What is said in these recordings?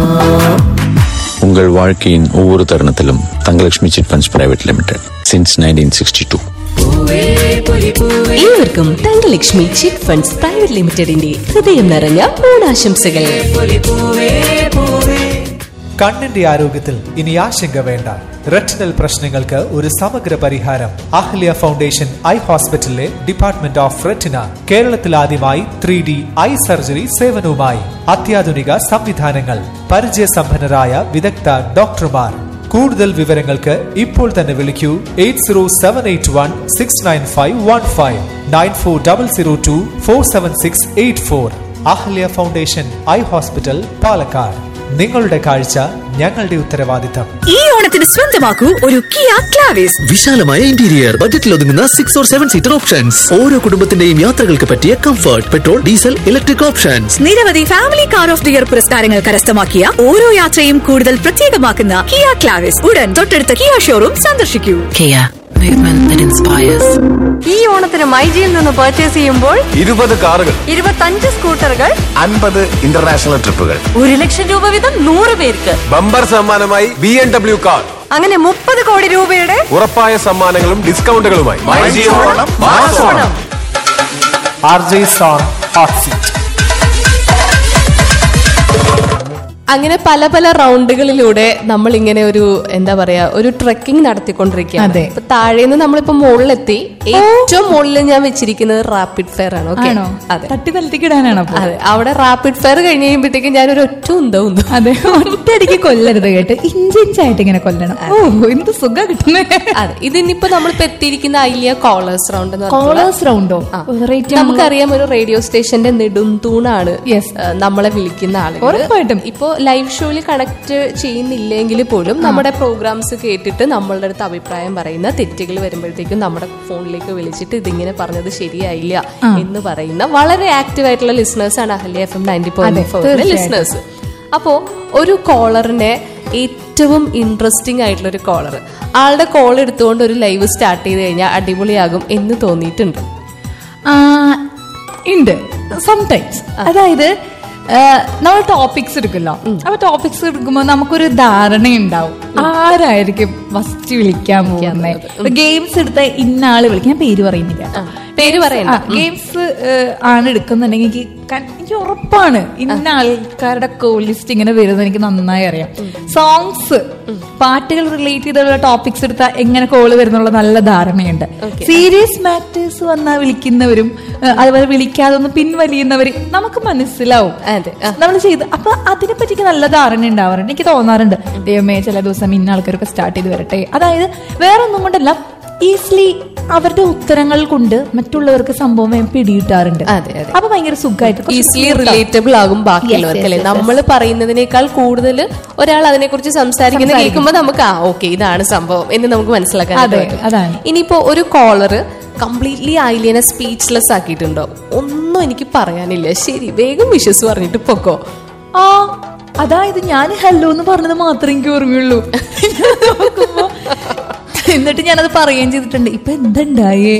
உங்கள் வாழ்க்கையின் ஒவ்வொரு தருணத்திலும் Thangalakshmi chit funds private limited since nineteen sixty two ഏവർക്കും തങ്കലക്ഷ്മി ചിറ്റ് ഫണ്ട്സ് പ്രൈവറ്റ് ലിമിറ്റഡിന്റെ ഹൃദയം നിറഞ്ഞ ഓണാശംസകൾ കണ്ണിന്റെ ആരോഗ്യത്തിൽ ഇനി ആശങ്ക വേണ്ട റെറ്റിനൽ പ്രശ്നങ്ങൾക്ക് ഒരു സമഗ്ര പരിഹാരം അഹ്ല്യ ഫൗണ്ടേഷൻ ഐ ഹോസ്പിറ്റലിലെ ഡിപ്പാർട്ട്മെന്റ് ഓഫ് റെറ്റിന കേരളത്തിൽ ആദ്യമായി ത്രീ ഡി ഐ സർജറി സേവനവുമായി അത്യാധുനിക സംവിധാനങ്ങൾ പരിചയസമ്പന്നരായ വിദഗ്ധ ഡോക്ടർമാർ കൂടുതൽ വിവരങ്ങൾക്ക് ഇപ്പോൾ തന്നെ വിളിക്കൂ eight zero seven eight one six nine five one five nine four double zero two four seven six eight four Ahalya foundation eye hospital Palakkad നിങ്ങളുടെ കാഴ്ച ഞങ്ങളുടെ ഉത്തരവാദിത്തം ഈ ഓണത്തിന് സ്വന്തമാക്കൂ ഒരു കിയ ക്ലാവിസ് വിശാലമായ ഇന്റീരിയർ ബജറ്റിൽ ഒതുങ്ങുന്ന six or seven seater options ഓരോ കുടുംബത്തിന്റെയും യാത്രകൾക്ക് പറ്റിയ comfort petrol diesel electric options നിരവധി family car of the year പുരസ്കാരങ്ങൾ കരസ്ഥമാക്കിയ ഓരോ യാത്രയും കൂടുതൽ പ്രത്യേകമാക്കുന്ന കിയ ക്ലാവിസ് ഉടൻ തൊട്ടടുത്ത കിയ ഷോറൂം സന്ദർശിക്കൂ Kia, movement that inspires. ഈ ഓണത്തിന് മൈജിയിൽ നിന്ന് പർച്ചേസ് ചെയ്യുമ്പോൾ ഇരുപത് കാറുകൾ ഇരുപത്തഞ്ച് സ്കൂട്ടറുകൾ അൻപത് ഇന്റർനാഷണൽ ട്രിപ്പുകൾ ഒരു ലക്ഷം രൂപ വീതം നൂറ് പേർക്ക് ബമ്പർ സമ്മാനമായി ബി എം ഡബ്ല്യു കാർ അങ്ങനെ മുപ്പത് കോടി രൂപയുടെ ഉറപ്പായ സമ്മാനങ്ങളും ഡിസ്കൗണ്ടുകളുമായി Onam R J zone hot seat അങ്ങനെ പല പല റൗണ്ടുകളിലൂടെ നമ്മൾ ഇങ്ങനെ ഒരു എന്താ പറയാ ഒരു ട്രെക്കിംഗ് നടത്തിക്കൊണ്ടിരിക്കുകയാണ് അതെ. ഇപ്പൊ താഴേന്ന് നമ്മളിപ്പോ മുകളിലെത്തി ഏറ്റവും മുകളിൽ ഞാൻ വെച്ചിരിക്കുന്നത് റാപ്പിഡ് ഫയർ ആണ് ഓക്കെ ആണോ അതെ തട്ടി തലത്തിക്കിടാനാണ് അപ്പൊ അതെ അവിടെ റാപ്പിഡ് ഫയർ കഴിഞ്ഞ് കഴിയുമ്പോഴത്തേക്കും ഞാൻ ഒരു ഒറ്റ ഉന്ത ഉന്തും അതെ ഒറ്റയടിക്ക് കൊല്ലരുത് കേട്ട് ഇഞ്ച് ഇഞ്ചായിട്ട് ഇങ്ങനെ കൊല്ലണം ഓ എന്ത് സുഖ കിട്ടുന്നേ അതെ ഇതിനിപ്പോ നമ്മളിപ്പോ എത്തിയിരിക്കുന്ന ഐലിയ കോളേഴ്സ് റൗണ്ട് എന്ന് പറഞ്ഞിട്ടുള്ള- കോളേഴ്സ് റൗണ്ടോ ആ. വെറൈറ്റി നമുക്കറിയാം ഒരു റേഡിയോ സ്റ്റേഷന്റെ നെടും തൂണാണ് Yes. ഏഹ്, നമ്മളെ വിളിക്കുന്ന ആളുകൾ ഉറപ്പായിട്ടും. ഇപ്പോ ലൈവ് ഷോയിൽ കണക്ട് ചെയ്യുന്നില്ലെങ്കിൽ പോലും നമ്മുടെ പ്രോഗ്രാംസ് കേട്ടിട്ട് നമ്മളുടെ അടുത്ത് അഭിപ്രായം പറയുന്ന തെറ്റുകൾ വരുമ്പോഴത്തേക്കും നമ്മുടെ ഫോണിലേക്ക് വിളിച്ചിട്ട് ഇതിങ്ങനെ പറഞ്ഞത് ശരിയായില്ല എന്ന് പറയുന്ന വളരെ ആക്റ്റീവ് ആയിട്ടുള്ള ലിസണേഴ്സ് ആണ് Ahalya F M ninety point ഫോറിലെ തീർച്ചയായിട്ടും. ലിസണേഴ്സ് അപ്പോ ഒരു കോളറിനെ ഏറ്റവും ഇൻട്രസ്റ്റിംഗ് ആയിട്ടുള്ള ഒരു കോളർ ആളുടെ കോൾ എടുത്തുകൊണ്ട് ഒരു ലൈവ് സ്റ്റാർട്ട് ചെയ്ത് കഴിഞ്ഞാൽ അടിപൊളിയാകും എന്ന് തോന്നിയിട്ടുണ്ട് ആ, ഉണ്ട് സംടൈംസ് അതായത് ആ, നമ്മൾ ടോപ്പിക്സ് എടുക്കല്ലോ അപ്പൊ ടോപ്പിക്സ് എടുക്കുമ്പോൾ നമുക്കൊരു ധാരണ ഉണ്ടാവും ആരായിരിക്കും ഫസ്റ്റ് വിളിക്കാൻ പോകുന്നത് ഗെയിംസ് എടുത്ത ഇന്ന ആള് വിളിക്കും ഞാൻ പേര് പറയുന്നില്ല പേര് പറയണ്ട. ഗെയിംസ് ആണ് എടുക്കുന്നുണ്ടെങ്കിൽ എനിക്ക് ക- എനിക്ക് ഉറപ്പാണ് ഇന്ന ആൾക്കാരുടെ കോൾ ലിസ്റ്റ് ഇങ്ങനെ വരുന്നത് എനിക്ക് നന്നായി അറിയാം സോങ്സ് പാട്ടുകൾ റിലേറ്റ് ചെയ്തുള്ള ടോപ്പിക്സ് എടുത്താൽ എങ്ങനെ കോള് വരുന്നുള്ള നല്ല ധാരണയുണ്ട് സീരിയസ് മാറ്റേഴ്സ് വന്നാൽ വിളിക്കുന്നവരും ഏഹ്, അതുപോലെ വിളിക്കാതെ ഒന്ന് പിൻവലിയുന്നവരും നമുക്ക് മനസ്സിലാവും അതെ, ആ. നമ്മൾ ചെയ്ത് അപ്പൊ അതിനെ പറ്റിക്ക് നല്ല ധാരണ ഉണ്ടാവാറുണ്ട് എനിക്ക് തോന്നാറുണ്ട് ദൈവമേ ചില ദിവസം ഇന്ന ആൾക്കാരൊക്കെ സ്റ്റാർട്ട് ചെയ്ത് വരട്ടെ അതായത് വേറെ ഒന്നും കൊണ്ടല്ല ഈസിലി അവരുടെ ഉത്തരങ്ങൾ കൊണ്ട് മറ്റുള്ളവർക്ക് സംഭവം വേഗം പിടികിട്ടാറുണ്ട് അതെ, അതെ. അപ്പൊ ഭയങ്കര സുഖമായിട്ട് ഈസിലി റിലേറ്റബിൾ ആകും ബാക്കിയുള്ളവർക്ക് അല്ലെ നമ്മൾ പറയുന്നതിനേക്കാൾ കൂടുതൽ ഒരാൾ അതിനെക്കുറിച്ച് സംസാരിക്കുന്നത് കേൾക്കുമ്പോൾ നമുക്ക് ആ ഓക്കെ ഇതാണ് സംഭവം എന്ന് നമുക്ക് മനസ്സിലാക്കാൻ അതെ, പറ്റും അതാണ്. ഇനിയിപ്പോ ഒരു കോളർ കംപ്ലീറ്റ്ലി ആയില്യനെ സ്പീച്ച്ലെസ് ആക്കിയിട്ടുണ്ടോ ഒന്നും എനിക്ക് പറയാനില്ല ശരി വേഗം വിശ്വസ് പറഞ്ഞിട്ട് പൊക്കോ ആ അതായത് ഞാൻ ഹലോ എന്ന് പറഞ്ഞത് മാത്രമേ എനിക്ക് ഓർമ്മയുള്ളൂ നോക്കുമ്പോ എന്നിട്ട് ഞാനത് പറയുകയും ചെയ്തിട്ടുണ്ട് ഇപ്പൊ എന്തുണ്ടായേ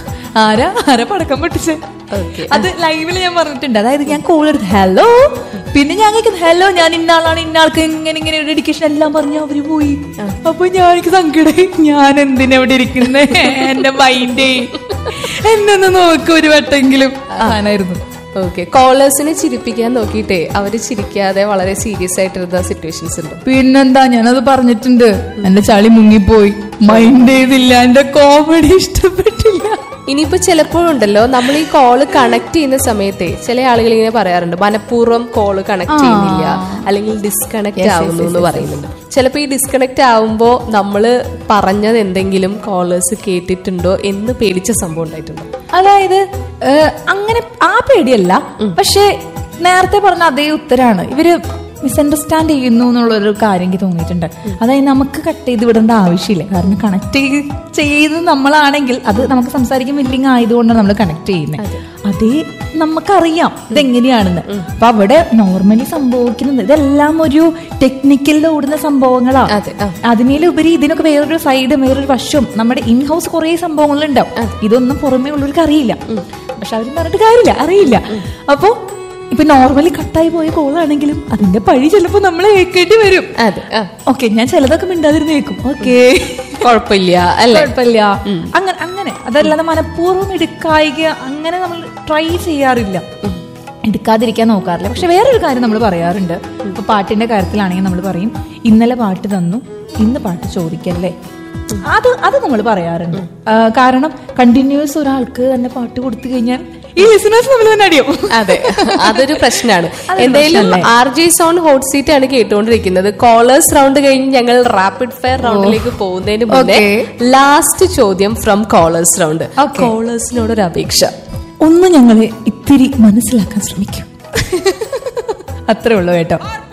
ആരാ ആരാ പടക്കം പൊട്ടിച്ച് Okay. അത് ലൈവിൽ ഞാൻ പറഞ്ഞിട്ടുണ്ട് അതായത് ഞാൻ കോൾ എടുത്ത് ഹലോ പിന്നെ ഞാൻ കേൾക്കുന്നത് ഹലോ ഞാൻ ഇന്ന ആളാണ് ഇന്ന ആൾക്ക് ഇങ്ങനെ ഇങ്ങനെ ഒരു ഡെഡിക്കേഷൻ എല്ലാം പറഞ്ഞു അവര് പോയി അപ്പൊ ഞാൻ എനിക്ക് സങ്കടമായി ഞാൻ എന്തിനാ ഇവിടെ ഇരിക്കുന്നേ എന്റെ മൈൻഡേ എന്നൊന്ന് നോക്ക് ഒരു വട്ടെങ്കിലും ആനായിരുന്നു ഓക്കെ കോളേഴ്സിനെ ചിരിപ്പിക്കാൻ നോക്കിയിട്ടേ അവര് ചിരിക്കാതെ വളരെ സീരിയസ് ആയിട്ടിരുന്ന സിറ്റുവേഷൻസ് ഉണ്ട് പിന്നെന്താ ഞാനത് പറഞ്ഞിട്ടുണ്ട് എന്റെ ചളി മുങ്ങിപ്പോയി മൈൻഡ് ചെയ്തില്ല എന്റെ കോമഡി ഇഷ്ടപ്പെട്ടില്ല ഇനിയിപ്പോ ചിലപ്പോഴുണ്ടല്ലോ നമ്മൾ ഈ കോള് കണക്ട് ചെയ്യുന്ന സമയത്തെ ചില ആളുകൾ ഇങ്ങനെ പറയാറുണ്ട് മനഃപൂർവ്വം കോള് കണക്ട് ചെയ്യുന്നില്ല അല്ലെങ്കിൽ ഡിസ്കണക്ട് ആവുന്നു എന്ന് പറയുന്നുണ്ട് ചിലപ്പോ ഈ ഡിസ്കണക്ട് ആവുമ്പോ നമ്മള് പറഞ്ഞത് എന്തെങ്കിലും കോളേഴ്സ് കേട്ടിട്ടുണ്ടോ എന്ന് പേടിച്ച സംഭവം ഉണ്ടായിട്ടുണ്ടോ അതായത് ഏഹ്, അങ്ങനെ ആ പേടിയല്ല പക്ഷെ നേരത്തെ പറഞ്ഞ അതേ ഉത്തരാണ് ഇവര് മിസ്അണ്ടർസ്റ്റാൻഡ് ചെയ്യുന്നു എന്നുള്ളൊരു കാര്യം എനിക്ക് തോന്നിയിട്ടുണ്ട് അതായത് നമുക്ക് കട്ട് ചെയ്ത് വിടേണ്ട ആവശ്യമില്ല കാരണം കണക്ട് ചെയ്ത് നമ്മളാണെങ്കിൽ അത് നമുക്ക് സംസാരിക്കാൻ വില്ലിങ് ആയതുകൊണ്ടാണ് നമ്മൾ കണക്ട് ചെയ്യുന്നത് അതേ നമുക്കറിയാം ഇതെങ്ങനെയാണെന്ന് അപ്പൊ അവിടെ നോർമലി സംഭവിക്കുന്നത് ഇതെല്ലാം ഒരു ടെക്നിക്കലിൽ ഓടുന്ന സംഭവങ്ങളാണ് അതെ, ആ. അതിനേലുപരി ഇതിനൊക്കെ വേറൊരു സൈഡ് വേറൊരു വശം നമ്മുടെ ഇൻ ഹൗസ് കുറെ സംഭവങ്ങളുണ്ടാവും ഇതൊന്നും പുറമേ ഉള്ളവർക്ക് അറിയില്ല പക്ഷെ അവരും പറഞ്ഞിട്ട് കാര്യമില്ല അറിയില്ല അപ്പോ ഇപ്പൊ നോർമലി കട്ടായി പോയ കോളാണെങ്കിലും അതിന്റെ പഴി ചിലപ്പോ നമ്മളെ ഏക്കേണ്ടി വരും അതെ ആ, ഓക്കെ ഞാൻ ചിലതൊക്കെ മിണ്ടാതിരുന്ന് കേൾക്കും ഓക്കെ കുഴപ്പമില്ല അല്ലേ കുഴപ്പമില്ല അങ്ങനെ അങ്ങനെ അതല്ലാതെ മനഃപൂർവ്വം എടുക്കായിക അങ്ങനെ നമ്മൾ ട്രൈ ചെയ്യാറില്ല എടുക്കാതിരിക്കാൻ നോക്കാറില്ല പക്ഷെ വേറൊരു കാര്യം നമ്മൾ പറയാറുണ്ട് ഇപ്പൊ പാട്ടിന്റെ കാര്യത്തിലാണെങ്കിൽ നമ്മൾ പറയും ഇന്നലെ പാട്ട് തന്നു ഇന്ന് പാട്ട് ചോദിക്കല്ലേ അത് അത് നമ്മൾ പറയാറുണ്ട് ആ, കാരണം കണ്ടിന്യൂസ് ഒരാൾക്ക് തന്നെ പാട്ട് കൊടുത്തു കഴിഞ്ഞാൽ ഈ ലിസണേഴ്സ് നമ്മൾ തന്നെ അടിയും അതെ അതൊരു പ്രശ്നമാണ് അതൊരു എന്തായാലും പ്രശ്നമല്ലേ? R G zone hot seat ആണ് കേട്ടുകൊണ്ടിരിക്കുന്നത് കോളേഴ്സ് റൗണ്ട് കഴിഞ്ഞ് ഞങ്ങൾ റാപ്പിഡ് ഫയർ റൗണ്ടിലേക്ക് പോകുന്നതിന് മുന്നേ Okay. ലാസ്റ്റ് ചോദ്യം ഫ്രം കോളേഴ്സ് റൗണ്ട് Okay. കോളേഴ്സിനോട് ഒരു അപേക്ഷ ഒന്ന് ഞങ്ങളെ ഇത്തിരി മനസ്സിലാക്കാൻ ശ്രമിക്കും അത്രേ ഉള്ളൂ കേട്ടോ